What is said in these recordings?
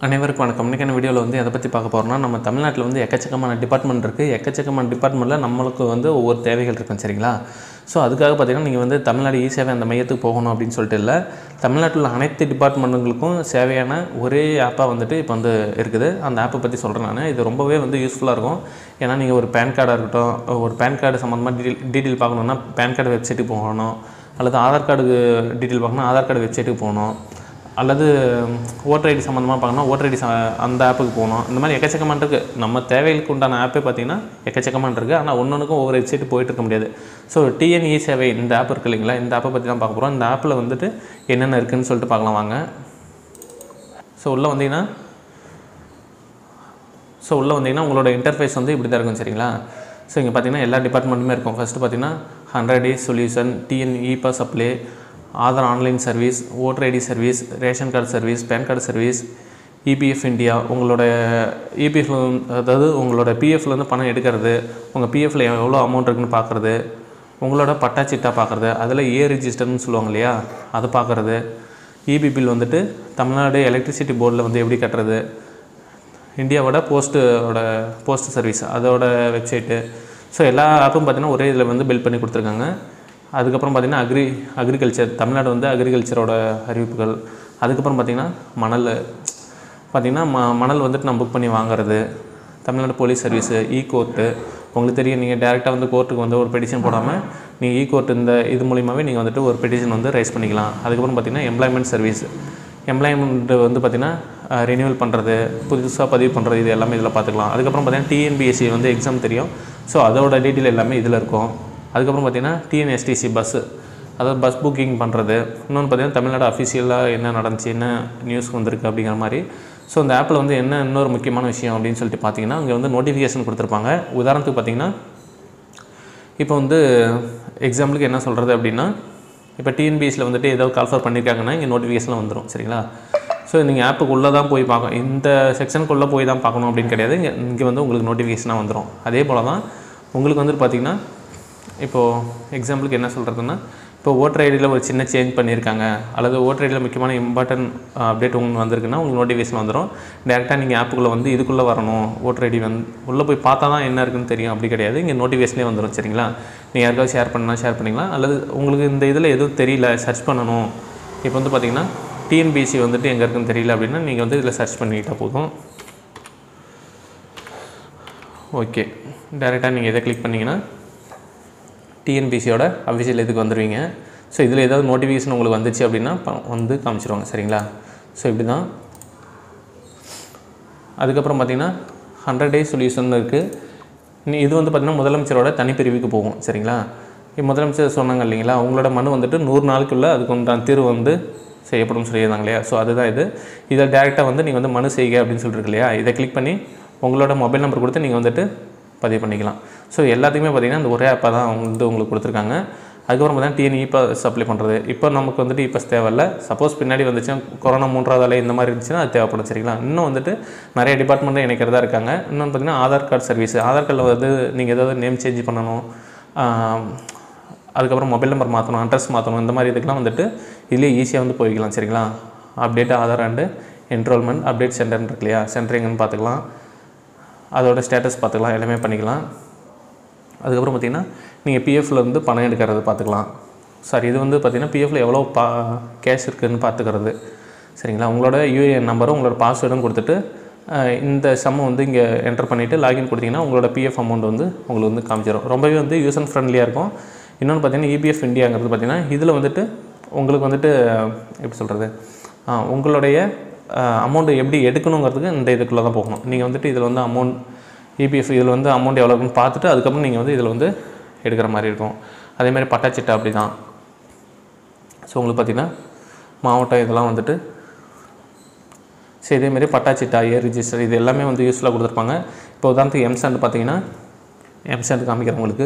அனைவருக்கும் வணக்கம் இன்றைக்கான வீடியோவில் வந்து எதை பற்றி பார்க்க போகிறோம்னா நம்ம தமிழ்நாட்டில் வந்து எக்கச்சக்கமான டிபார்ட்மெண்ட் இருக்குது எக்கச்சக்கமான டிபார்ட்மெண்ட்டில் நம்மளுக்கு வந்து ஒவ்வொரு தேவைகள் இருக்கும் சரிங்களா ஸோ அதுக்காக பார்த்தீங்கன்னா நீங்கள் வந்து தமிழ்நாடு இ சேவை அந்த மையத்துக்கு போகணும் அப்படின்னு சொல்லிட்டு இல்லை தமிழ்நாட்டில் உள்ள அனைத்து டிபார்ட்மெண்ட்டுங்களுக்கும் சேவையான ஒரே ஆப்பாக வந்துட்டு இப்போ வந்து இருக்குது அந்த ஆப்பை பற்றி சொல்கிறேன் நான் இது ரொம்பவே வந்து யூஸ்ஃபுல்லாக இருக்கும் ஏன்னா நீங்கள் ஒரு பேன் கார்டாக இருக்கட்டும் ஒரு பேன் கார்டு சம்மந்தமாக டீட்டெயில் டீட்டெயில் பார்க்கணுன்னா பேன் கார்டு வெப்சைட்டுக்கு போகணும் அல்லது ஆதார் கார்டுக்கு டீட்டெயில் பார்க்கணும் ஆதார் கார்டு வெப்சைட்டுக்கு போகணும் அல்லது ஓட்டர் ஐடி சம்மந்தமாக பார்க்கணும் ஓட்டர் ஐடி அந்த ஆப்புக்கு போகணும் இந்த மாதிரி எக்கச்சக்கமான இருக்குது நம்ம தேவைகளுக்கு உண்டான ஆப்பே பார்த்தீங்கன்னா எக்கச்சக்கமான இருக்குது ஆனால் ஒன்றொன்றுக்கும் ஒவ்வொரு வெப்சைட்டு போயிட்டு இருக்க முடியாது ஸோ டிஎன்இ சேவை இந்த ஆப் இருக்கு இல்லைங்களா இந்த ஆப்பை பற்றி தான் பார்க்க போகிறோம் இந்த ஆப்பில் வந்துட்டு என்னென்ன இருக்குதுன்னு சொல்லிட்டு பார்க்கலாம் வாங்க ஸோ உள்ளே வந்தீங்கன்னா ஸோ உள்ளே வந்தீங்கன்னா உங்களோட இன்டர்ஃபேஸ் வந்து இப்படி தான் இருக்கும் சரிங்களா ஸோ இங்கே பார்த்தீங்கன்னா எல்லா டிபார்ட்மெண்ட்டுமே இருக்கும் ஃபஸ்ட்டு பார்த்தீங்கன்னா hundred days solution TN e pass apply Aadhaar online service voter ID service ration card service PAN card service EPF India உங்களோட இபிஎஃப்ல அதாவது உங்களோட பிஎஃப்லேருந்து பணம் எடுக்கிறது உங்கள் பிஎஃப்ல எவ்வளோ அமௌண்ட் இருக்குன்னு பார்க்குறது உங்களோட பட்டா சிட்டா பார்க்குறது அதில் ஏ ரிஜிஸ்டர்னு சொல்லுவாங்க இல்லையா அது பார்க்குறது இபி பில் வந்துட்டு தமிழ்நாடு எலக்ட்ரிசிட்டி போர்டில் வந்து எப்படி கட்டுறது இந்தியாவோட போஸ்ட்டோட போஸ்ட் சர்வீஸ் அதோட வெப்சைட்டு ஸோ எல்லா ஆப்பும் பார்த்தீங்கன்னா ஒரே இதில் வந்து பில்ட் பண்ணி கொடுத்துருக்காங்க அதுக்கப்புறம் பார்த்திங்கன்னா அக்ரி அக்ரிகல்ச்சர் தமிழ்நாடு வந்து அக்ரிகல்ச்சரோட அறிவிப்புகள் அதுக்கப்புறம் பார்த்திங்கன்னா மணல் பார்த்திங்கன்னா ம மணல் வந்துட்டு நம்ம புக் பண்ணி வாங்குறது Tamil Nadu police service e court உங்களுக்கு தெரியும் நீங்கள் டேரெக்டாக வந்து கோர்ட்டுக்கு வந்து ஒரு பெட்டிஷன் போடாமல் நீங்கள் இ கோர்ட் இந்த இது மூலியமாகவே நீங்கள் வந்துட்டு ஒரு பெட்டிஷன் வந்து ரைஸ் பண்ணிக்கலாம் அதுக்கப்புறம் பார்த்திங்கன்னா எம்ப்ளாய்மெண்ட் சர்வீஸ் எம்ப்ளாய்மெண்ட் வந்து பார்த்திங்கன்னா ரினியூவல் பண்ணுறது புதுசாக பதிவு பண்ணுறது இது எல்லாமே இதில் பார்த்துக்கலாம் அதுக்கப்புறம் பார்த்திங்கன்னா டிஎன்பிஎஸ்சி வந்து எக்ஸாம் தெரியும் ஸோ அதோட டீட்டெயில் எல்லாமே இதில் இருக்கும் அதுக்கப்புறம் பார்த்திங்கன்னா டிஎன்எஸ்டிசி பஸ்ஸு அதாவது பஸ் புக்கிங் பண்ணுறது இன்னொன்று பார்த்திங்கன்னா தமிழ்நாடு அஃபிஷியலாக என்ன நடந்துச்சு என்ன நியூஸ் வந்திருக்கு அப்படிங்கிற மாதிரி ஸோ இந்த ஆப்பில் வந்து என்ன இன்னொரு முக்கியமான விஷயம் அப்படின்னு சொல்லிட்டு பார்த்தீங்கன்னா இங்கே வந்து நோட்டிஃபிகேஷன் கொடுத்துருப்பாங்க உதாரணத்துக்கு பார்த்தீங்கன்னா இப்போ வந்து எக்ஸாம்பிளுக்கு என்ன சொல்கிறது அப்படின்னா இப்போ டிஎன்பிஎஸ்சியில் வந்துட்டு ஏதோ கால்ஃபர் பண்ணியிருக்காங்கன்னா இங்கே நோட்டிஃபிகேஷன் வந்துடும் சரிங்களா ஸோ நீங்கள் ஆப்புக்கு உள்ளே தான் போய் பார்க்கணும் இந்த செக்ஷனுக்குள்ளே போய் தான் பார்க்கணும் அப்படின்னு கிடையாது இங்கே இங்கே வந்து உங்களுக்கு நோட்டிஃபிகேஷனாக வந்துடும் அதே போல் தான் உங்களுக்கு வந்துட்டு பார்த்திங்கன்னா இப்போது எக்ஸாம்பிளுக்கு என்ன சொல்கிறதுன்னா இப்போ ஓட்டர் ஐடியில் ஒரு சின்ன சேஞ்ச் பண்ணியிருக்காங்க அல்லது ஓட்டர் ஐடியில் முக்கியமான இம்பார்ட்டன்ட் அப்டேட் உங்களுக்கு வந்திருக்குன்னா உங்களுக்கு நோட்டிஃபிகேஷன் வந்துடும் டேரெக்டாக நீங்கள் ஆப்புக்குள்ளே வந்து இதுக்குள்ளே வரணும் ஓட்டர் ஐடி வந்து உள்ளே போய் பார்த்தா தான் என்ன இருக்குன்னு தெரியும் அப்படி கிடையாது இங்கே நோட்டிஃபிகேஷனே வந்துடும் சரிங்களா நீங்கள் யாருக்காவது ஷேர் பண்ணால் ஷேர் பண்ணிக்கலாம் அல்லது உங்களுக்கு இந்த இதில் எதுவும் தெரியல சர்ச் பண்ணணும் இப்போ வந்து பார்த்தீங்கன்னா டிஎன்பிசி வந்துட்டு எங்கே இருக்குன்னு தெரியல அப்படின்னா நீங்கள் வந்து இதில் சர்ச் பண்ணிக்கிட்டால் போதும் ஓகே டேரெக்டாக நீங்கள் இதை கிளிக் பண்ணிங்கன்னா டிஎன்பிசியோட அஃபிஷியல் இதுக்கு வந்துடுவீங்க ஸோ இதில் ஏதாவது நோட்டிஃபிகேஷன் உங்களுக்கு வந்துச்சு அப்படின்னா ப- வந்து காமிச்சிருவாங்க சரிங்களா ஸோ இப்படி தான் அதுக்கப்புறம் பார்த்தீங்கன்னா ஹண்ட்ரட் டேஸ் சொல்யூஷன் இருக்குது இது வந்து பார்த்திங்கன்னா முதலமைச்சரோட தனிப்பிரிவுக்கு போகும் சரிங்களா இப்போ முதலமைச்சர் சொன்னாங்க இல்லைங்களா உங்களோட மனு வந்துட்டு நூறு நாளுக்குள்ளே அதுக்கு உண்டான தீர்வு வந்து செய்யப்படும் சொல்லியிருந்தாங்க இல்லையா ஸோ அதுதான் இது இதை டேரெக்டாக வந்து நீங்கள் வந்து மனு செய்க அப்படின்னு சொல்லிட்டு இருக்கு இல்லையா இதை கிளிக் பண்ணி உங்களோட மொபைல் நம்பர் கொடுத்து நீங்கள் வந்துட்டு பதிவு பண்ணிக்கலாம் ஸோ எல்லாத்துக்குமே பார்த்தீங்கன்னா இந்த ஒரே ஆப்பாக தான் அவங்க வந்து உங்களுக்கு கொடுத்துருக்காங்க அதுக்கப்புறம் பார்த்தீங்கன்னா டிஎன் இபாஸ் அப்ளை பண்ணுறது இப்போ நமக்கு வந்துட்டு இபாஸ் தேவையில்ல சப்போஸ் பின்னாடி வந்துச்சுன்னா கொரோனா மூன்றாவது அலை இந்த மாதிரி இருந்துச்சுன்னா அது தேவைப்படும் சரிங்களா இன்னும் வந்துட்டு நிறைய டிபார்ட்மெண்ட்டில் இணைக்கிறதா இருக்காங்க இன்னொன்று பார்த்தீங்கன்னா ஆதார் கார்டு சர்வீஸ் ஆதார் கார்டில் வந்து நீங்கள் ஏதாவது நேம் சேஞ்ச் பண்ணணும் ஆஹ், அதுக்கப்புறம் மொபைல் நம்பர் மாற்றணும் அட்ரஸ் மாற்றணும் இந்த மாதிரி இதுக்கெலாம் வந்துட்டு இதுலேயே ஈஸியாக வந்து போய்க்கலாம் சரிங்களா update Aadhaar and enrolment update சென்டர்னு இருக்கு இல்லையா சென்டர் எங்கன்னு பார்த்துக்கலாம் அதோட ஸ்டேட்டஸ் பார்த்துக்கலாம் எல்லாமே பண்ணிக்கலாம் அதுக்கப்புறம் பார்த்திங்கன்னா நீங்கள் பிஎஃப்ல இருந்து பணம் எடுக்கிறது பார்த்துக்கலாம் சாரி இது வந்து பார்த்திங்கன்னா பிஎஃப்ல எவ்வளோ பா கேஷ் இருக்குதுன்னு பார்த்துக்கிறது சரிங்களா உங்களோட யூஏஎன் நம்பரும் உங்களோட பாஸ்வேர்டும் கொடுத்துட்டு அஹ், இந்த சம்மை வந்து இங்கே என்டர் பண்ணிவிட்டு லாகின் கொடுத்தீங்கன்னா உங்களோட பிஎஃப் அமௌண்ட் வந்து உங்களுக்கு வந்து காமிச்சிடும் ரொம்பவே வந்து யூசர் ஃப்ரெண்ட்லியாக இருக்கும் இன்னொன்று பார்த்தீங்கன்னா இபிஎஃப் இந்தியாங்கிறது பார்த்தீங்கன்னா இதில் வந்துட்டு உங்களுக்கு வந்துட்டு எப்படி சொல்கிறது உங்களுடைய அமௌண்ட்டு எப்படி எடுக்கணுங்கிறதுக்கு இந்த இதுக்குள்ளே தான் போகணும் நீங்கள் வந்துட்டு இதில் வந்து அமௌண்ட் இபிஎஃப் இதில் வந்து அமௌண்ட் எவ்வளோ இருக்குன்னு பார்த்துட்டு அதுக்கப்புறம் நீங்கள் வந்து இதில் வந்து எடுக்கிற மாதிரி இருக்கும் அதே மாதிரி பட்டாச்சிட்டா அப்படி தான் ஸோ உங்களுக்கு பார்த்தீங்கன்னா மாவட்டம் இதெல்லாம் வந்துட்டு ஸோ இதேமாரி பட்டாச்சிட்டா ஏர் ரிஜிஸ்டர் இது எல்லாமே வந்து யூஸ்ஃபுல்லாக கொடுத்துருப்பாங்க இப்போ உதாரணத்துக்கு எம்சாண்ட் பார்த்தீங்கன்னா எம்சாண்ட் காமிக்கிறேன் உங்களுக்கு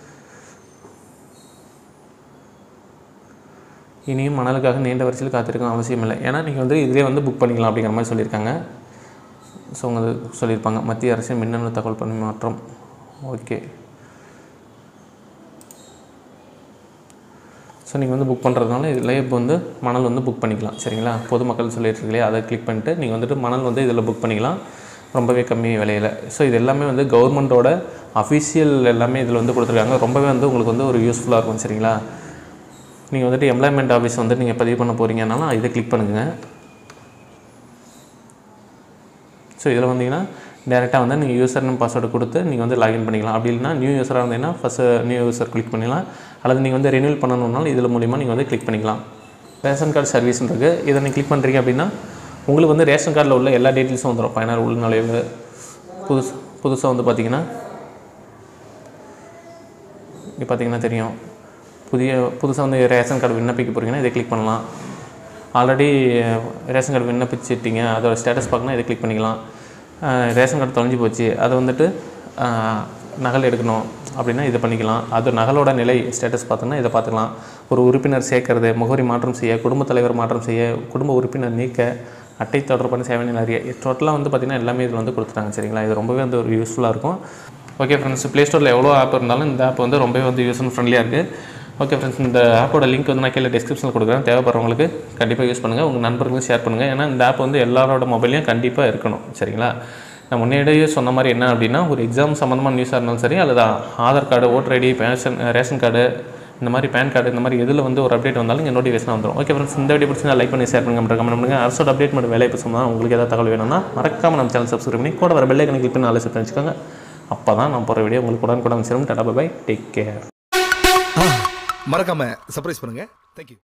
இனியும் மணலுக்காக நீண்ட வரிசையில் காத்திருக்க அவசியம் இல்லை ஏன்னா நீங்கள் வந்து இதிலே வந்து புக் பண்ணிக்கலாம் அப்படிங்கிற மாதிரி சொல்லியிருக்காங்க ஸோ அவங்க சொல்லியிருப்பாங்க மத்திய அரசின் மின்னணு தகவல் பரிமாற்றம் ஓகே ஸோ நீங்கள் வந்து புக் பண்ணுறதுனால இதில் இப்போ வந்து மணல் வந்து புக் பண்ணிக்கலாம் சரிங்களா பொதுமக்கள் சொல்லிட்டு இருக்கலையே அதை கிளிக் பண்ணிட்டு நீங்கள் வந்துட்டு மணல் வந்து இதில் புக் பண்ணிக்கலாம் ரொம்பவே கம்மி விலையில் ஸோ இது எல்லாமே வந்து கவர்மெண்ட்டோட அஃபிஷியல் எல்லாமே இதில் வந்து கொடுத்துருக்காங்க ரொம்பவே வந்து உங்களுக்கு வந்து ஒரு யூஸ்ஃபுல்லாக இருக்கும் சரிங்களா நீங்கள் வந்துட்டு எம்ப்ளாய்மெண்ட் ஆஃபீஸ் வந்து நீங்கள் பதிவு பண்ண போகிறீங்கனாலும் இதை கிளிக் பண்ணுங்க ஸோ இதில் வந்தீங்கன்னா டேரெக்டாக வந்து நீங்கள் யூசர் நேம் பாஸ்வேர்டு கொடுத்து நீங்கள் வந்து லாகின் பண்ணிக்கலாம் அப்படி இல்லைனா நியூ யூஸராக இருந்தீங்கன்னா ஃபஸ்ட்டு நியூ யூசர் கிளிக் பண்ணிக்கலாம் அல்லது நீங்கள் வந்து ரெனியூல் பண்ணணும்னாலும் இதில் மூலிமா நீங்கள் வந்து கிளிக் பண்ணிக்கலாம் ரேஷன் கார்டு சர்வீஸ்னு இருக்குது இதை நீங்கள் கிளிக் பண்ணுறீங்க அப்படின்னா உங்களுக்கு வந்து ரேஷன் கார்டில் உள்ள எல்லா டீட்டெயில்ஸும் வந்துடும் பயனர் உள்நுழைவு புதுசு புதுசாக வந்து பார்த்தீங்கன்னா இங்கே பார்த்தீங்கன்னா தெரியும் புதிய புதுசாக வந்து ரேஷன் கார்டு விண்ணப்பிக்க போகிறீங்கன்னா இதை கிளிக் பண்ணலாம் ஆல்ரெடி ரேஷன் கார்டு விண்ணப்பிச்சிட்டிங்க அதோட ஸ்டேட்டஸ் பார்க்கணும் இதை கிளிக் பண்ணிக்கலாம் அஹ் ரேஷன் கார்டு தொலைஞ்சு போச்சு அதை வந்துட்டு அஹ், நகல் எடுக்கணும் அப்படின்னா இதை பண்ணிக்கலாம் அது நகலோட நிலை ஸ்டேட்டஸ் பார்த்தோன்னா இதை பார்த்துக்கலாம் ஒரு உறுப்பினர் சேர்க்கறது முகவரி மாற்றம் செய்ய குடும்பத் தலைவர் மாற்றம் செய்ய குடும்ப உறுப்பினர் நீக்க அட்டை தொடர்பான சேவை நிறைய டோட்டலாக வந்து பார்த்திங்கன்னா எல்லாமே இதில் வந்து கொடுத்துட்டாங்க சரிங்களா இது ரொம்பவே வந்து ஒரு யூஸ்ஃபுல்லாக இருக்கும் ஓகே ஃப்ரெண்ட்ஸ் ப்ளே ஸ்டோரில் எவ்வளோ ஆப் இருந்தாலும் இந்த ஆப் வந்து ரொம்பவே வந்து யூஸ் ஃப்ரெண்ட்லியாக இருக்குது ஓகே ஃப்ரெண்ட்ஸ் இந்த ஆப்போட லிங்க் வந்து நான் கீழே டிஸ்கிரிப்ஷனில் கொடுக்குறேன் தேவைப்படுறவங்களுக்கு கண்டிப்பாக யூஸ் பண்ணுங்கள் உங்கள் நண்பர்களுக்கும் ஷேர் பண்ணுங்கள் ஏன்னா இந்த ஆப் வந்து எல்லாரோட மொபைல்லையும் கண்டிப்பாக இருக்கணும் சரிங்களா நான் முன்னாடியே சொன்ன மாதிரி என்ன அப்படின்னா ஒரு எக்ஸாம் சம்மந்தமான நியூஸாக இருந்தாலும் சரி அல்லது ஆதார் கார்டு ஓட்டர் ஐடி பேஷன் ரேஷன் கார்டு இந்த மாதிரி பேன் கார்டு இந்த மாதிரி எதில் வந்து ஒரு அப்டேட் வந்தாலும் இங்கே நோட்டிஃபிகேஷன் வந்துடும் ஓகே ஃப்ரெண்ட்ஸ் இந்த வீடியோ பிடிச்சி லைக் பண்ணி ஷேர் பண்ணுங்க கமெண்ட் பண்ணுங்க அரசோட அப்டேட் மட்டும் வேலை பேசுமா உங்களுக்கு ஏதாவது தகவல் வேணும்னா மறக்காம நம்ம சேனல் சப்ஸ்கிரைப் பண்ணி கூட வர பெல்லை கணக்கு பண்ணி நாலு செட் வச்சுக்கோங்க அப்போ தான் நான் போகிற வீடியோ உங்களுக்கு உடனே கூட சேரும் டாடா பை டேக் கேர் மறக்காம சர்ப்ரைஸ் பண்ணுங்க தேங்க்யூ